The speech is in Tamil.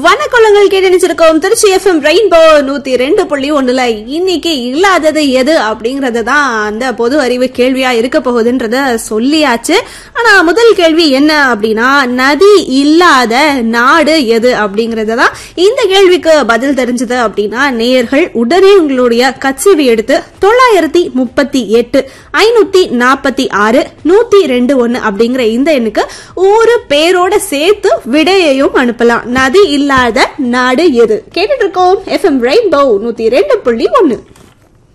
வணக்கங்கள் கேட்டு நினைச்சிருக்கோம் திருச்சி எஃப்எம் ரெயின்போ நூத்தி ரெண்டு புள்ளி ஒண்ணுல இன்னைக்கு இல்லாதது எது அப்படிங்கறது தான் அந்த பொது அறிவு கேள்வியா இருக்க போகுதுன்றத சொல்லியாச்சு ஆனா முதல் கேள்வி என்ன அப்படின்னா நதி இல்லாத நாடு எது அப்படிங்கறது தான் இந்த கேள்விக்கு பதில் தெரிஞ்சது அப்படின்னா நேயர்கள் உடனே உங்களுடைய கட்சிவி எடுத்து தொள்ளாயிரத்தி முப்பத்தி எட்டு ஐநூத்தி நாற்பத்தி ஆறு நூத்தி ரெண்டு ஒன்னு அப்படிங்கிற இந்த எண்ணுக்கு ஒரு பேரோட சேர்த்து விடையையும் அனுப்பலாம் நதி இல்லாத நாடு எது கேட்டுட்டு இருக்கோம் எஃப்எம் ரெயின்போ நூத்தி ரெண்டு புள்ளி ஒன்னு